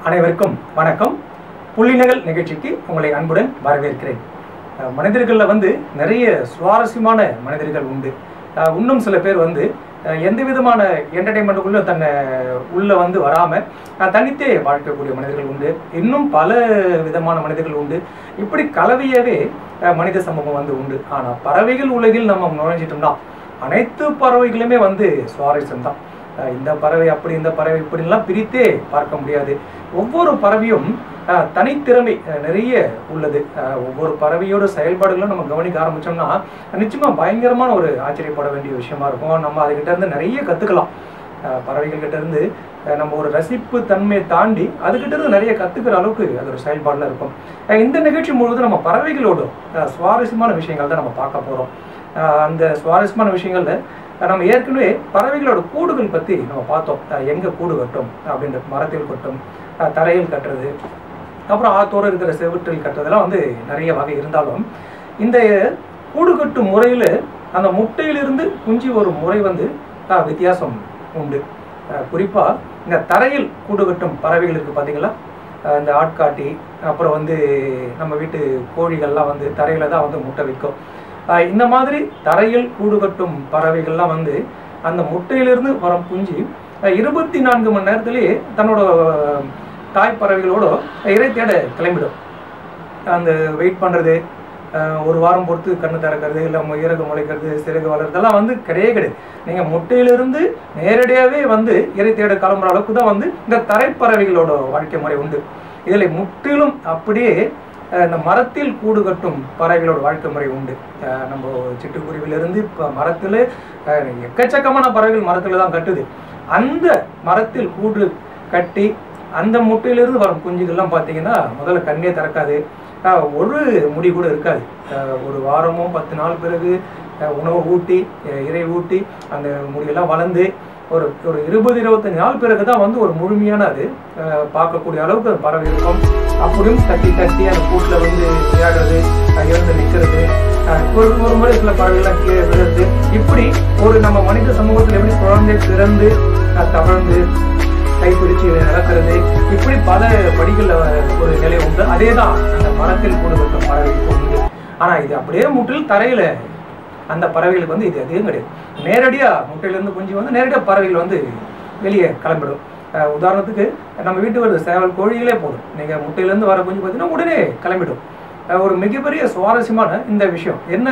அனைவருக்கும் வணக்கம் புள்ளினகள் நிகழ்ச்சிக்கு உங்களை அன்புடன் வரவேற்கிறேன் அஹ் மனிதர்களில் வந்து நிறைய சுவாரஸ்யமான மனிதர்கள் உண்டு அஹ் இன்னும் சில பேர் வந்து அஹ் எந்த விதமான என்டர்டைன்மெண்ட்டுக்குள்ளே தன்னை உள்ளே வந்து வராமல் தனித்தே வாழ்க்கக்கூடிய மனிதர்கள் உண்டு இன்னும் பல விதமான மனிதர்கள் உண்டு இப்படி கலவையாகவே அஹ் மனித சமூகம் வந்து உண்டு ஆனால் பறவைகள் உலகில் நம்ம நுழைஞ்சிட்டோம்னா அனைத்து பறவைகளுமே வந்து சுவாரஸ்யம் தான் இந்த பறவை அப்படி இந்த பறவை இப்படிலாம் பிரித்தே பார்க்க முடியாது ஒவ்வொரு பறவையும் அஹ், தனித்திறமை அஹ், நிறைய உள்ளது அஹ், ஒவ்வொரு பறவையோட செயல்பாடுகளும் நம்ம கவனிக்க ஆரம்பிச்சோம்னா நிச்சயமா பயங்கரமான ஒரு ஆச்சரியப்பட வேண்டிய விஷயமா இருக்கும் நம்ம அதுகிட்ட இருந்து நிறைய கத்துக்கலாம் அஹ், பறவைகள் கிட்ட இருந்து அஹ், நம்ம ஒரு ரசிப்பு தன்மையை தாண்டி அதுகிட்ட இருந்து நிறைய கத்துக்கிற அளவுக்கு அது ஒரு செயல்பாடுல இருக்கும் அஹ், இந்த நிகழ்ச்சி முழுவதும் நம்ம பறவைகளோட அஹ், சுவாரஸ்யமான விஷயங்கள் தான் நம்ம பார்க்க போறோம் அஹ், அந்த சுவாரஸ்யமான விஷயங்கள்ல அஹ், நம்ம ஏற்கனவே பறவைகளோட கூடுகள் பத்தி நம்ம பார்த்தோம் அஹ், எங்க கூடு கட்டும் அப்படின்ற மரத்தில் கட்டும் அஹ், தரையில் கட்டுறது அப்புறம் ஆத்தோரம் இருக்கிற செவிற்றில் கட்டுறதெல்லாம் வந்து நிறைய வகை இருந்தாலும் இந்த கூடு கட்டும் முறையில் அந்த முட்டையிலிருந்து குஞ்சு வரும் முறை வந்து அஹ், வித்தியாசம் உண்டு அஹ், குறிப்பா இந்த தரையில் கூடு கட்டும் பறவைகள் இருக்கு பார்த்தீங்களா அஹ், இந்த ஆட்காட்டி அப்புறம் வந்து நம்ம வீட்டு கோழிகள்லாம் வந்து தரையில தான் வந்து முட்டை வைக்கும் அஹ், இந்த மாதிரி தரையில் கூடு கட்டும் பறவைகள்லாம் வந்து அந்த முட்டையிலிருந்து வரும் குஞ்சு அஹ், இருபத்தி நான்கு மணி நேரத்திலேயே தன்னோட அஹ், தாய் பறவைகளோட இறை தேட கிளம்பிடும் அந்த வெயிட் பண்ணுறது ஒரு வாரம் பொறுத்து கண்ணு திறக்கிறது இல்லை இறகு முளைக்கிறது சிறகு வளர்றதெல்லாம் வந்து கிடையவே கிடையாது நீங்கள் முட்டையிலிருந்து நேரடியாகவே வந்து இறை தேட கிளம்புற அளவுக்கு தான் வந்து இந்த தரைப்பறவைகளோட வாழ்க்கை முறை உண்டு இதில் முற்றிலும் அப்படியே அஹ், இந்த மரத்தில் கூடு கட்டும் பறவைகளோட வாழ்க்கை முறை உண்டு அஹ், நம்ம சிட்டுக்குருவிலிருந்து இப்போ மரத்தில் எக்கச்சக்கமான பறவைகள் மரத்தில் தான் கட்டுது அந்த மரத்தில் கூடு கட்டி அந்த முட்டையிலிருந்து வரும் குஞ்சுகள்லாம் பார்த்தீங்கன்னா முதல்ல கண்ணே திறக்காது ஆஹ் ஒரு முடி கூட இருக்காது ஆஹ் ஒரு வாரமும் பத்து நாள் பிறகு ஆஹ் உணவு ஊட்டி ஆஹ் இறை ஊட்டி அந்த முடியெல்லாம் வளர்ந்து ஒரு ஒரு இருபது இருபத்தஞ்சு நாள் பிறகு தான் வந்து ஒரு முழுமையான அது ஆஹ் பார்க்கக்கூடிய அளவுக்கு அது பறவை இருக்கும் அப்படியும் தட்டி தட்டி அந்த கூட்டில் வந்து விளையாடுறது ஆஹ் எழுந்து நிற்கிறது ஒரு ஒரு முறை சில பறவைகள்லாம் கீழே விழுறது இப்படி ஒரு நம்ம மனித சமூகத்தில் எப்படி குழந்தை பிறந்து ஆஹ் தவழ்ந்து கைப்பிடிச்சு நடக்கிறது இப்படி பல படிகள்ல ஒரு நிலை உண்டு அதே தான் அந்த மரத்தில் கூடு கட்டும் பறவைக்கு உண்டு ஆனா இது அப்படியே முற்றில் தரையில அந்த பறவைகளுக்கு வந்து இது எதுவும் கிடையாது நேரடியா முட்டையிலிருந்து குஞ்சு வந்து நேரடியா பறவைகள் வந்து வெளியே கிளம்பிடும் அஹ் உதாரணத்துக்கு நம்ம வீட்டுக்கு வருது சேவல் கோழிகளே போதும் நீங்க முட்டையிலேருந்து வர குஞ்சு பார்த்தீங்கன்னா உடனே கிளம்பிடும் அஹ் ஒரு மிகப்பெரிய சுவாரஸ்யமான இந்த விஷயம் என்ன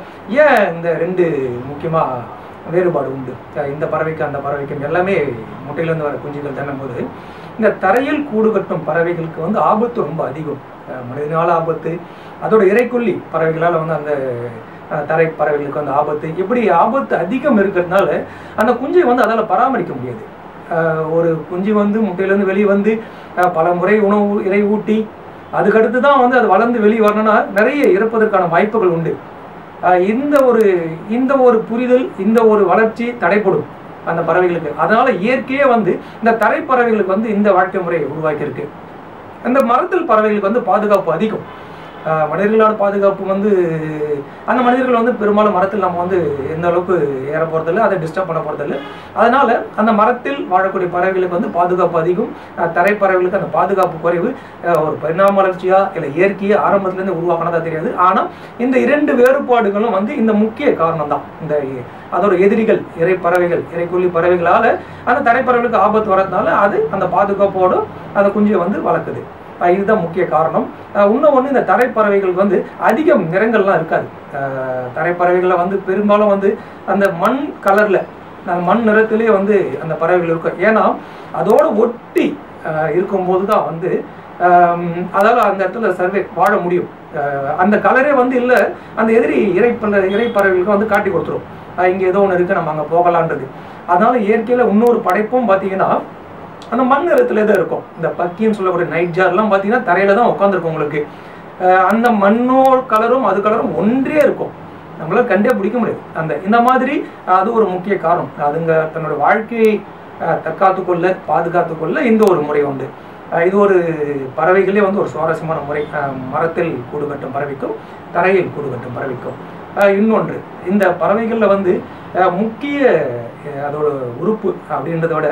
ஏன் இந்த ரெண்டு முக்கியமா வேறுபாடு உண்டு அஹ் இந்த பறவைக்கு அந்த பறவைக்கும் எல்லாமே முட்டையிலேருந்து வர குஞ்சுகள் தண்ணும் போது இந்த தரையில் கூடு கட்டும் பறவைகளுக்கு வந்து ஆபத்து ரொம்ப அதிகம் அஹ் மனிதனால ஆபத்து அதோட இறைக்கொல்லி பறவைகளால் வந்து அந்த அஹ், தரை பறவைகளுக்கு வந்து ஆபத்து இப்படி ஆபத்து அதிகம் இருக்கிறதுனால அந்த குஞ்சை வந்து அதால் பராமரிக்க முடியாது அஹ் ஒரு குஞ்சு வந்து முட்டையிலேருந்து வெளியே வந்து அஹ் பல முறை உணவு இறை ஊட்டி அதுக்கடுத்து தான் வந்து அது வளர்ந்து வெளியே வரணும்னா நிறைய இறப்பதற்கான வாய்ப்புகள் உண்டு ஆஹ் இந்த ஒரு இந்த ஒரு புரிதல் இந்த ஒரு வளர்ச்சி தடைப்படும் அந்த பறவைகளுக்கு அதனால இயற்கையே வந்து இந்த தரைப்பறவைகளுக்கு வந்து இந்த வாழ்க்கை முறையை உருவாக்கியிருக்கு அந்த மரத்தில் பறவைகளுக்கு வந்து பாதுகாப்பு அதிகம் ஆஹ் மனிதர்களோட பாதுகாப்பு வந்து அந்த மனிதர்கள் வந்து பெரும்பாலும் மரத்தில் நம்ம வந்து எந்த அளவுக்கு ஏற போகிறதில்ல அதை டிஸ்டர்ப் பண்ண போகிறதில்ல அதனால அந்த மரத்தில் வாழக்கூடிய பறவைகளுக்கு வந்து பாதுகாப்பு அதிகம் ஆஹ் தரைப்பறவைகளுக்கு அந்த பாதுகாப்பு குறைவு ஆஹ் ஒரு பரிணாம வளர்ச்சியா இல்லை இயற்கையா ஆரம்பத்துலேருந்து உருவாக்கினதா தெரியாது ஆனால் இந்த இரண்டு வேறுபாடுகளும் வந்து இந்த முக்கிய காரணம் தான் இந்த அதோட எதிரிகள் இறை பறவைகள் இறைக்கொல்லி பறவைகளால அந்த தரைப்பறவைகளுக்கு ஆபத்து வரதுனால அது அந்த பாதுகாப்போடு அந்த குஞ்சியை வந்து வளர்க்குது அஹ் இதுதான் முக்கிய காரணம் அஹ் இன்னும் ஒன்று இந்த தரைப்பறவைகளுக்கு வந்து அதிகம் நிறங்கள்லாம் இருக்காது அஹ் தரைப்பறவைகளில் வந்து பெரும்பாலும் வந்து அந்த மண் கலரில் அந்த மண் நிறத்திலே வந்து அந்த பறவைகள் இருக்கும் ஏன்னா அதோட ஒட்டி அஹ் இருக்கும்போது தான் வந்து ஆம், அதால அந்த இடத்துல சர்வே வாழ முடியும் அஹ் அந்த கலரே வந்து இல்லை அந்த எதிரி இறைப்பற இறைப்பறவைகளுக்கு வந்து காட்டி கொடுத்துரும் அஹ் இங்க ஏதோ ஒன்று இருக்கு நம்ம அங்கே போகலான்றது அதனால இயற்கையில இன்னொரு படைப்பும் பார்த்தீங்கன்னா அந்த மண் நிறத்துல தான் இருக்கும் இந்த பக்கின்னு சொல்லக்கூடிய நைட் ஜார்லாம் பார்த்தீங்கன்னா தரையில தான் உட்காந்துருக்கும் உங்களுக்கு அஹ் அந்த மண்ணோ கலரும் அது கலரும் ஒன்றே இருக்கும் நம்மளால கண்டே பிடிக்க முடியாது அந்த இந்த மாதிரி அது ஒரு முக்கிய காரணம் அதுங்க தன்னோட வாழ்க்கையை அஹ், தற்காத்துக் கொள்ள பாதுகாத்துக் கொள்ள இந்த ஒரு முறை உண்டு அஹ், இது ஒரு பறவைகளே வந்து ஒரு சுவாரஸ்யமான முறை அஹ், மரத்தில் கூடு கட்டும் பறவைக்கும் தரையில் கூடு கட்டும் பறவைக்கும் அஹ், இன்னொன்று இந்த பறவைகளில் வந்து அஹ், முக்கிய அஹ், அதோட உறுப்பு அப்படின்றத விட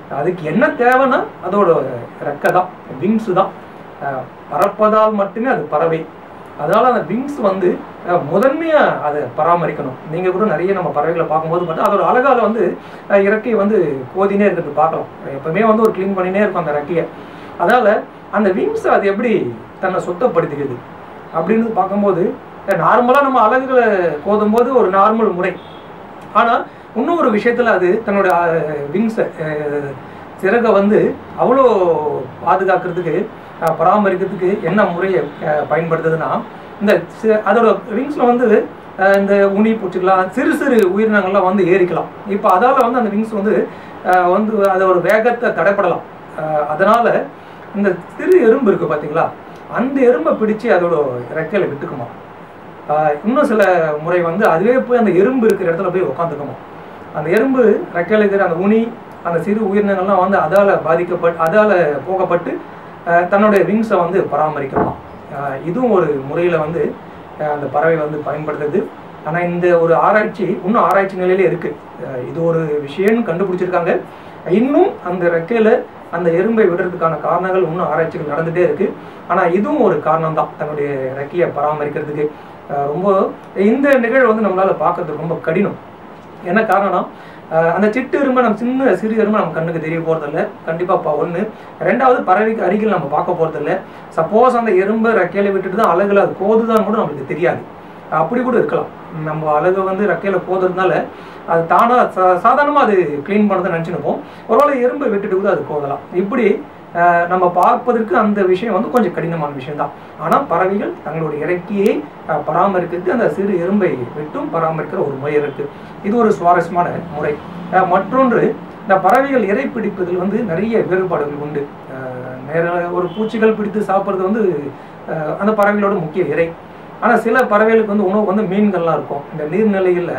அதுக்கு என்ன தேவைன்னா அதோட ரெக்கை தான் விங்ஸ் தான் அஹ் பறப்பதால் மட்டுமே அது பறவை அதனால அந்த விங்ஸ் வந்து அஹ், முதன்மையா அதை பராமரிக்கணும் நீங்க கூட நிறைய நம்ம பறவைகளை பார்க்கும்போது பார்த்தா அதோட அழகால வந்து அஹ், இறக்கை வந்து கோதினே இருக்கிறது பார்க்கலாம் எப்பவுமே வந்து ஒரு க்ளீன் பண்ணினே இருக்கும் அந்த ரெக்கையை அதனால அந்த விங்ஸ் அது எப்படி தன்னை சுத்தப்படுத்திக்குது அப்படின்னு பார்க்கும்போது நார்மலாக நம்ம அலகுகளை கோதும் போது ஒரு நார்மல் முறை ஆனால் இன்னும் ஒரு விஷயத்தில் அது தன்னோட விங்ஸை சிறகை வந்து அவ்வளோ பாதுகாக்கிறதுக்கு அஹ், பராமரிக்கிறதுக்கு என்ன முறையை அஹ், பயன்படுத்துதுன்னா இந்த சி- அதோட விங்ஸில் வந்து அஹ், இந்த உனி பூச்சிக்கலாம் சிறு சிறு உயிரினங்கள்லாம் வந்து ஏறிக்கலாம் இப்போ அதால் வந்து அந்த விங்ஸ் வந்து அஹ், வந்து அதோட வேகத்தை தடைப்படலாம் அஹ், அதனால இந்த சிறு எறும்பு இருக்கு பார்த்தீங்களா அந்த எறும்பை பிடிச்சு அதோட ரெக்கையில விட்டுக்குமா ஆஹ் இன்னும் சில முறை வந்து அதுவே போய் அந்த எறும்பு இருக்கிற இடத்துல போய் உட்காந்துக்குமா அந்த எறும்பு ரெக்கையில இருக்கிற அந்த உனி அந்த சிறு உயிரினங்கள்லாம் வந்து அதால பாதிக்கப்பட்டு அதால போகப்பட்டு ஆஹ் தன்னுடைய விங்ஸை வந்து பராமரிக்குமா ஆஹ் இதுவும் ஒரு முறையில வந்து ஆஹ் அந்த பறவை வந்து பயன்படுத்துது ஆனா இந்த ஒரு ஆராய்ச்சி இன்னும் ஆராய்ச்சி நிலையில இருக்கு ஆஹ் இது ஒரு விஷயம்னு கண்டுபிடிச்சிருக்காங்க இன்னும் அந்த ரெக்கையில அந்த எறும்பை விடுறதுக்கான காரணங்கள் இன்னும் ஆராய்ச்சிகள் நடந்துட்டே இருக்கு ஆனா இதுவும் ஒரு காரணம் தான் தன்னுடைய ரெக்கையை பராமரிக்கிறதுக்கு ஆஹ் ரொம்ப இந்த நிகழ்வு வந்து நம்மளால பார்க்கறதுக்கு ரொம்ப கடினம் என்ன காரணம்னா ஆஹ் அந்த சிட்டு எறும்பை நம்ம சின்ன சிறு எறும்பை நம்ம கண்ணுக்கு தெரிய போறதில்ல கண்டிப்பா பா ஒண்ணு ரெண்டாவது பறவைக்கு அருகில் நம்ம பார்க்க போறதில்ல சப்போஸ் அந்த எறும்பை ரெக்கையில விட்டுட்டு தான் அழகுல அது கோதுதான் கூட நம்மளுக்கு தெரியாது அப்படி கூட இருக்கலாம் நம்ம அழகு வந்து ரெக்கையில போதுறதுனால அது தானா சா- சாதாரணமா அது க்ளீன் பண்ணதை நினச்சினுப்போம் ஒருவேளை எறும்பை விட்டுட்டு கூட அது கோதலாம் இப்படி ஆஹ், நம்ம பார்ப்பதற்கு அந்த விஷயம் வந்து கொஞ்சம் கடினமான விஷயம் தான் ஆனால் பறவைகள் தங்களுடைய இறக்கியை ஆஹ், பராமரிக்கிறதுக்கு அந்த சிறு எறும்பை விட்டும் பராமரிக்கிற ஒரு முறை இருக்கு இது ஒரு சுவாரஸ்யமான முறை ஆஹ், மற்றொன்று இந்த பறவைகள் இறை பிடிப்பதில் வந்து நிறைய வேறுபாடுகள் உண்டு ஆஹ், நேர ஒரு பூச்சிகள் பிடித்து சாப்பிட்றது வந்து ஆஹ், அந்த பறவைகளோட முக்கிய இறை ஆனால் சில பறவைகளுக்கு வந்து உணவு வந்து மீன்கள்லாம் இருக்கும் இந்த நீர்நிலையில்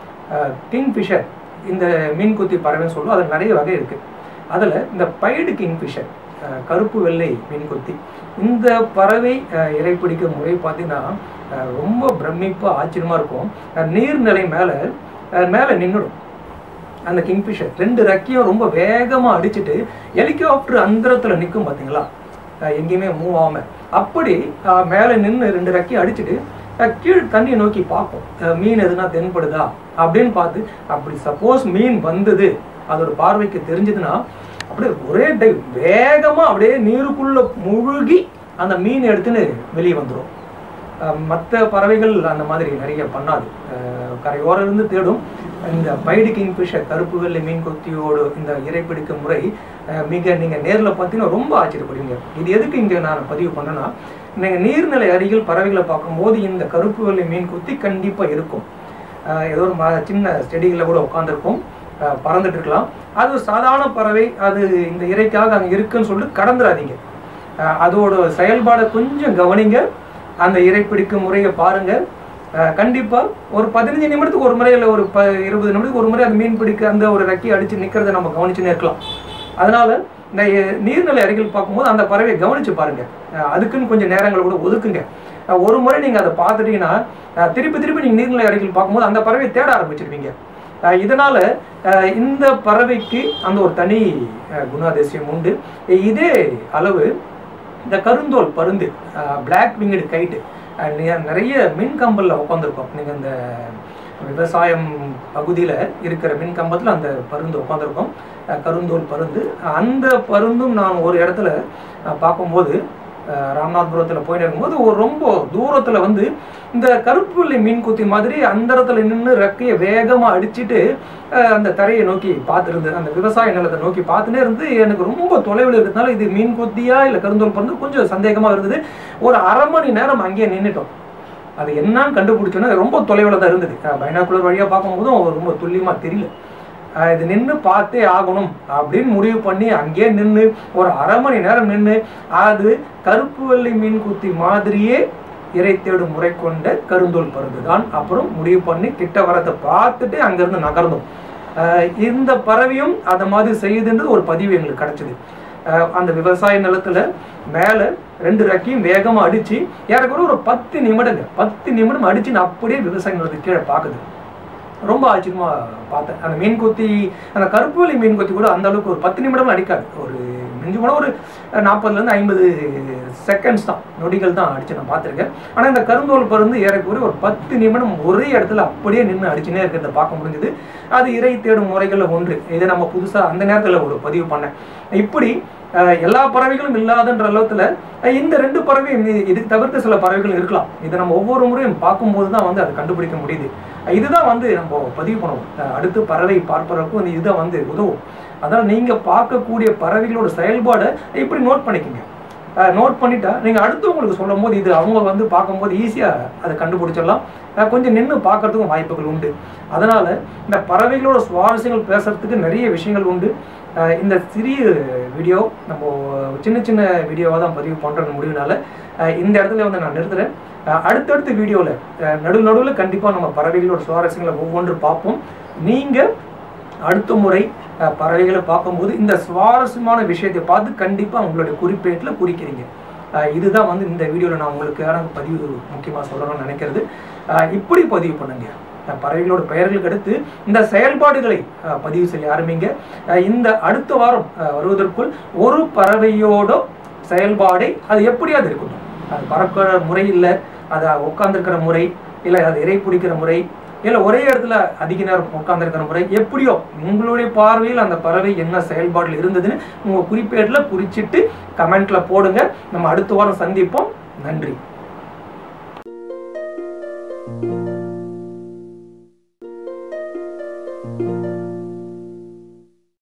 கிங்ஃபிஷர் இந்த மீன் குத்தி பறவைன்னு சொல்லுவோம் அதில் நிறைய வகை இருக்குது அதில் இந்த பைடு கிங்ஃபிஷர் கருப்பு வெள்ளை மீன் குத்தி இந்த பறவை அஹ், இரை பிடிக்கும் முறை பார்த்தீங்கன்னா அஹ், ரொம்ப பிரமிப்பாக ஆச்சரியமாக இருக்கும் அஹ், நீர்நிலை மேலே மேலே நின்றுடும் அந்த கிங்ஃபிஷர் ரெண்டு ரெக்கையும் ரொம்ப வேகமாக அடிச்சுட்டு ஹெலிகாப்டர் அந்தரத்தில் நிற்கும் பார்த்தீங்களா அஹ் எங்கேயுமே மூவ் ஆகாம அப்படி அஹ் மேலே நின்று ரெண்டு ரெக்கையும் அடிச்சுட்டு அஹ் கீழ் தண்ணியை நோக்கி பார்ப்போம் அஹ் மீன் எதுனா தென்படுதா அப்படின்னு பார்த்து அப்படி சப்போஸ் மீன் வந்தது அதோட பார்வைக்கு தெரிஞ்சதுன்னா அப்படியே ஒரே டைவ் வேகமாக அப்படியே நீருக்குள்ள முழுகி அந்த மீன் எடுத்துன்னு வெளியே வந்துடும் மற்ற பறவைகள் அந்த மாதிரி நிறைய பண்ணாது அஹ் கரையோரம் இருந்து தேடும் இந்த பைடு கிங்ஃபிஷர் கருப்பு வெள்ளை மீன் கொத்தியோடு இந்த இறைப்பிடிக்கும் முறை அஹ் மிக நீங்கள் நேரில் பார்த்தீங்கன்னா ரொம்ப ஆச்சரியப்படுவீங்க இது எதுக்கு இங்கே நான் பதிவு பண்ணேன்னா நீங்கள் நீர்நிலை அருகில் பறவைகளை பார்க்கும்போது இந்த கருப்பு வெள்ளை மீன் கொத்தி கண்டிப்பாக இருக்கும் அஹ் ஏதோ ஒரு ம சின்ன செடிகளில் கூட உட்காந்துருக்கும் பறந்துட்டு இருக்கலாம் அது ஒரு சாதாரண பறவை அது இந்த இறைக்காக அங்கே இருக்குன்னு சொல்லிட்டு கடந்துடாதீங்க அஹ் அதோட செயல்பாடை கொஞ்சம் கவனிங்க அந்த இறை பிடிக்கும் முறையை பாருங்க அஹ் கண்டிப்பா ஒரு பதினஞ்சு நிமிடத்துக்கு ஒரு முறை இல்லை ஒரு ப இருபது நிமிடத்துக்கு ஒரு முறை அந்த மீன் பிடிக்க அந்த ஒரு ரெக்கி அடிச்சு நிக்கிறதை நம்ம கவனிச்சுன்னே இருக்கலாம் அதனால இந்த எ- நீர்நிலை அருகில் பார்க்கும்போது அந்த பறவையை கவனிச்சு பாருங்க அஹ் அதுக்குன்னு கொஞ்சம் நேரங்களை கூட ஒதுக்குங்க அஹ் ஒரு முறை நீங்க அதை பார்த்துட்டீங்கன்னா அஹ் திருப்பி திருப்பி நீங்க நீர்நிலை அருகில் பார்க்கும்போது அந்த பறவையை தேட ஆரம்பிச்சிருவீங்க அஹ் இதனால அஹ் இந்த பறவைக்கு அந்த ஒரு தனி அஹ் குணாதிசயம் உண்டு இதே அளவு இந்த கருந்தோல் பருந்து பிளாக் விங்கடு கைட்டு நிறைய மின் கம்பல்ல உட்காந்துருக்கோம் நீங்கள் இந்த விவசாயம் பகுதியில் இருக்கிற மின் கம்பத்தில் அந்த பருந்து உட்காந்துருக்கோம் கருந்தோல் பருந்து அந்த பருந்தும் நான் ஒரு இடத்துல அஹ், பார்க்கும்போது அஹ், ராமநாதபுரத்தில் போயின்னு இருக்கும்போது ஒரு ரொம்ப தூரத்தில் வந்து இந்த கருப்பு வெள்ளை மீன் குத்தி மாதிரி அந்த இடத்துல நின்று ரெக்கையை வேகமாக அடிச்சிட்டு அஹ், அந்த தரையை நோக்கி பார்த்துருந்து அந்த விவசாய நிலத்தை நோக்கி பார்த்துனே இருந்து எனக்கு ரொம்ப தொலைவில் இருக்கிறதுனால இது மீன் கொத்தியா இல்லை கருந்தோல் பறந்து கொஞ்சம் சந்தேகமாக இருந்தது ஒரு அரை மணி நேரம் அங்கேயே நின்றுட்டோம் அது என்னன்னு கண்டுபிடிச்சோன்னா ரொம்ப தொலைவில் தான் இருந்தது பைனாக்குலர் வழியாக பார்க்கும்போதும் ரொம்ப துல்லியமாக தெரியல அஹ் இது நின்று பார்த்தே ஆகணும் அப்படின்னு முடிவு பண்ணி அங்கேயே நின்று ஒரு அரை மணி நேரம் நின்று அது கருப்பு வெள்ளை மீன் குத்தி மாதிரியே இறை தேடும் முறை கொண்ட கருந்தோல் பருந்து தான் அப்புறம் முடிவு பண்ணி கிட்ட வரத்தை பார்த்துட்டு அங்கேருந்து நகர்ந்தோம் அஹ் இந்த பறவையும் அதை மாதிரி செய்யுதுன்றது ஒரு பதிவு எங்களுக்கு கிடைச்சது அஹ் அந்த விவசாய நிலத்துல மேல ரெண்டு ரெக்கையும் வேகமா அடிச்சு ஏறக்குறைய ஒரு பத்து நிமிடங்க பத்து நிமிடம் அடிச்சு நான் அப்படியே விவசாய நிலத்துக்கு கீழே பார்க்குது ரொம்ப ஆச்சரியமா பார்த்தேன் அந்த மீன் கொத்தி அந்த கருப்பு வலி மீன் கொத்தி கூட அந்த அளவுக்கு ஒரு பத்து நிமிடம் அடிக்காது ஒரு மிஞ்சி போனால் ஒரு நாற்பதுலேருந்து ஐம்பது செகண்ட்ஸ் தான் நொடிகள் தான் அடிச்சு நான் பார்த்துருக்கேன் ஆனால் இந்த கருந்தோல் பருந்து ஏறக்குறைய ஒரு பத்து நிமிடம் ஒரே இடத்துல அப்படியே நின்று அடிச்சுனே இருக்கிறத பார்க்க முடிஞ்சது அது இறை தேடும் முறைகளில் ஒன்று இதை நம்ம புதுசாக அந்த நேரத்தில் ஒரு பதிவு பண்ணேன் இப்படி அஹ், எல்லா பறவைகளும் இல்லாதன்ற அளவுல அஹ், இந்த ரெண்டு பறவையும் இது- இதுக்கு தவிர்த்து சில பறவைகள் இருக்கலாம் இதை நம்ம ஒவ்வொரு முறையும் பார்க்கும்போது தான் வந்து அதை கண்டுபிடிக்க முடியுது அஹ், இதுதான் வந்து நம்ம பதிவு பண்ணுவோம் அஹ், அடுத்து பறவை பார்ப்பதற்கும் வந்து இதுதான் வந்து உதவும் அதான் நீங்க பார்க்கக்கூடிய பறவைகளோட செயல்பாடை இப்படி நோட் பண்ணிக்கோங்க நோட் பண்ணிட்டா நீங்கள் அடுத்தவங்களுக்கு சொல்லும் போது இது அவங்க வந்து பார்க்கும்போது ஈஸியாக அதை கண்டுபிடிச்சிடலாம் அஹ் கொஞ்சம் நின்று பார்க்கறதுக்கும் வாய்ப்புகள் உண்டு அதனால் இந்த பறவைகளோட சுவாரஸ்யங்கள் பேசுறதுக்கு நிறைய விஷயங்கள் உண்டு அஹ் இந்த சிறிய வீடியோ நம்ம சின்ன சின்ன வீடியோவாக தான் பதிவு பண்ணுற முடிவுனால அஹ் இந்த இடத்துல வந்து நான் நிறுத்துறேன் அஹ் அடுத்தடுத்த வீடியோவில் நடு நடுவில் கண்டிப்பாக நம்ம பறவைகளோட சுவாரஸ்யங்களை ஒவ்வொன்று பார்ப்போம் நீங்கள் அடுத்த முறை அஹ், பறவைகளை பார்க்கும்போது இந்த சுவாரஸ்யமான விஷயத்தை பார்த்து கண்டிப்பாக உங்களுடைய குறிப்பேட்டில் குறிக்கிறீங்க அஹ், இதுதான் வந்து இந்த வீடியோவில் நான் உங்களுக்கான பதிவு முக்கியமாக சொல்லணும்னு நினைக்கிறது அஹ், இப்படி பதிவு பண்ணுங்க அஹ், பறவைகளோட பெயர்களுக்கு அடுத்து இந்த செயல்பாடுகளை அஹ், பதிவு செய்ய ஆரம்பிங்க அஹ், இந்த அடுத்த வாரம் அஹ், வருவதற்குள் ஒரு பறவையோட செயல்பாடை அது எப்படியாவது இருக்கட்டும் அது பறக்கிற முறை இல்லை அது உட்காந்துருக்கிற முறை இல்லை அது இறை பிடிக்கிற முறை இல்லை ஒரே இடத்துல அதிக நேரம் உட்காந்துருக்கிற முறை எப்படியோ உங்களுடைய பார்வையில் அந்த பறவை என்ன செயல்பாடில் இருந்ததுன்னு உங்கள் குறிப்பேட்டில் குறிச்சிட்டு கமெண்ட்ல போடுங்க நம்ம அடுத்த வாரம் சந்திப்போம் நன்றி